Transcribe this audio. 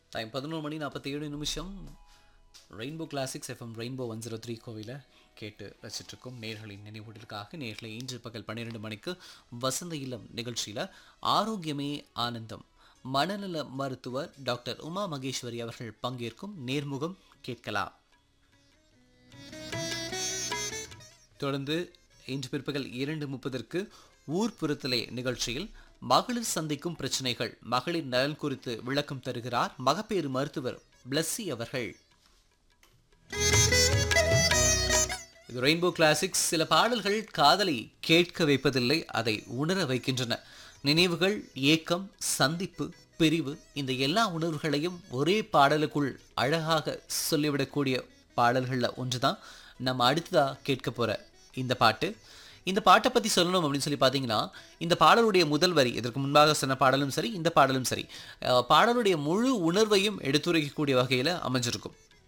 time பதினோரு மணி நாற்பத்தி ஏழு நிமிஷம் Rainbow classics FM Rainbow one zero three கோவில கேட்டு ரசிச்சிட்ருக்கோம் நேர்களின் நினைவூட்டலுக்காக நேர்களை இன்று பகல் பன்னிரெண்டு மணிக்கு வசந்த இல்லம் நிகழ்ச்சியில் ஆரோக்கியமே ஆனந்தம் மனநல மருத்துவர் டாக்டர் உமா மகேஸ்வரி அவர்கள் பங்கேற்கும் நேர்முகம் கேட்கலாம் தொடர்ந்து இன்று பிற்பகல் இரண்டு முப்பதற்கு ஊர்ப்புறத்திலே நிகழ்ச்சியில் மகளிர் சந்திக்கும் பிரச்சனைகள் மகளிர் நலன் குறித்து விளக்கம் தருகிறார் மகப்பேறு மருத்துவர் பிளஸ்ஸி அவர்கள் இது ரெயின்போ கிளாசிக்ஸ் சில பாடல்கள் காதலை கேட்க வைப்பதில்லை அதை உணர வைக்கின்றன நினைவுகள் ஏக்கம் சந்திப்பு பிரிவு இந்த எல்லா உணர்வுகளையும் ஒரே பாடலுக்குள் அழகாக சொல்லிவிடக்கூடிய பாடல்களில் ஒன்று தான் நம்ம அடுத்ததாக கேட்க போகிற இந்த பாட்டு இந்த பாட்டை பற்றி சொல்லணும் அப்படின்னு சொல்லி பார்த்தீங்கன்னா இந்த பாடலுடைய முதல் வரி இதற்கு முன்பாக சொன்ன பாடலும் சரி இந்த பாடலும் சரி அஹ், பாடலுடைய முழு உணர்வையும் எடுத்துரைக்கக்கூடிய வகையில் அமைஞ்சிருக்கும்